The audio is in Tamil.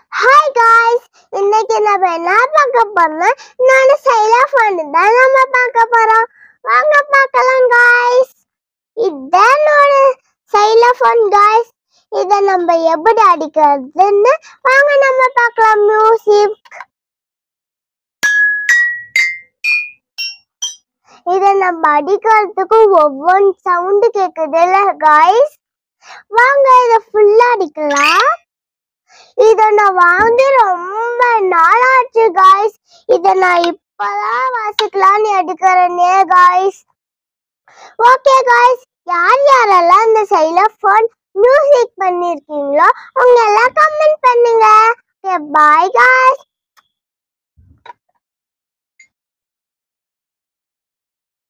ஹாய் காய்ஸ் இன்னைக்கு நம்ம என்ன பார்க்க போறோம்னா நான் சைலாஃபோன் தான் நம்ம பார்க்க போறோம் வாங்க பார்க்கலாம் காய்ஸ் இதான் சைலாஃபோன் காய்ஸ் இதை நம்ம எப்படி அடிக்கிறதுன்னு வாங்க நம்ம பார்க்கலாம் மியூசிக் இதை நம்ம அடிக்கிறதுக்கு ஒவ்வொரு சவுண்டு கேக்குது இல்ல காய்ஸ் வாங்க இதை ஃபுல்லா அடிக்கலாம் இத நான் வாங்கி ரொம்ப நாளாச்சு காய்ஸ் இத நான் இப்பதான் வாசிக்கலாம்னு எடுக்கிறேனே காய்ஸ் ஓகே காய்ஸ் யார் யாரெல்லாம் இந்த சைலோஃபோன் மியூசிக் பண்ணிருக்கீங்களோ அவங்க எல்லாம் கமெண்ட் பண்ணுங்க ஓகே பாய் காய்ஸ்